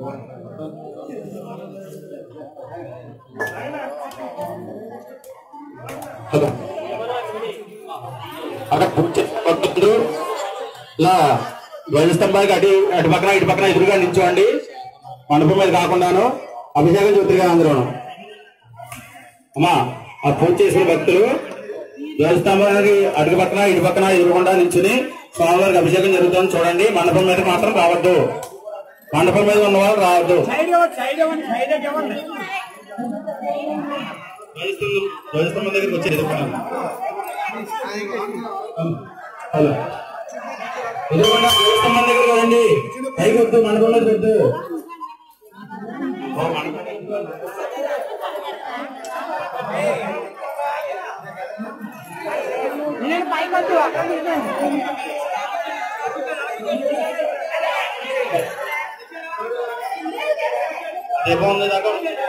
Hello అక్కడ పూజ భక్తులు ఇలా ధ్వజస్తంభానికి అటు అటు పక్కన ఇటు పక్కన ఎదురుగా నిల్చోండి మండపం మీద కాకుండాను అభిషేకం చూద్దరుగా అందరూ అమ్మా ఆ పూజ చేసిన భక్తులు ధ్వజస్తంభానికి అటు పక్కన ఇటు పక్కన ఎదురుకుండా నిల్చుని స్వామివారికి అభిషేకం జరుగుతుందని చూడండి మండపం మీద మాత్రం రావద్దు మండపం మీద ఉన్న వాళ్ళు రావద్దు ధ్వజస్తంభం ధ్వజస్తంభం దగ్గరికి వచ్చి ఎదుర్కొన్నాను హలో ఎదురుకుండా ధ్వజస్తంభం దగ్గర కదండి పైకి వద్దు మండపం మీద వద్దు ఓ, మండపం మీద వద్దు. నేను పైకి వద్దు అక్కడ కూర్చోండి. దీపం ఉంది దాకా